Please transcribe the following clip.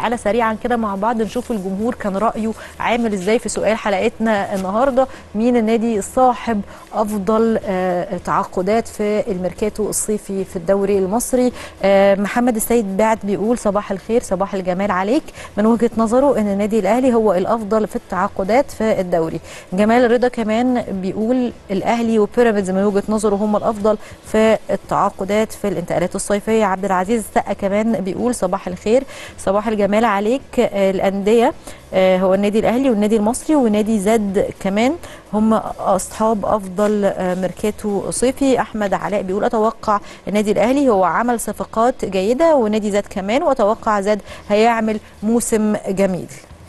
تعالى سريعا كده مع بعض نشوف الجمهور كان رايه عامل ازاي في سؤال حلقتنا النهارده مين النادي صاحب افضل آه، تعاقدات في الميركاتو الصيفي في الدوري المصري آه، محمد السيد بعت بيقول صباح الخير صباح الجمال عليك من وجهه نظره ان النادي الاهلي هو الافضل في التعاقدات في الدوري جمال رضا كمان بيقول الاهلي وبيراميدز من وجهه نظره هم الافضل في التعاقدات في الانتقالات الصيفيه عبد العزيز السقا كمان بيقول صباح الخير صباح الجمال عليك آه، الانديه آه، هو النادي الاهلي والنادي المصري ونادي زد كمان هم اصحاب افضل آه، ميركاتو صيفي احمد علاء بيقول اتوقع النادي الاهلي هو عمل صفقات جيده ونادي زد كمان واتوقع زد هيعمل موسم جميل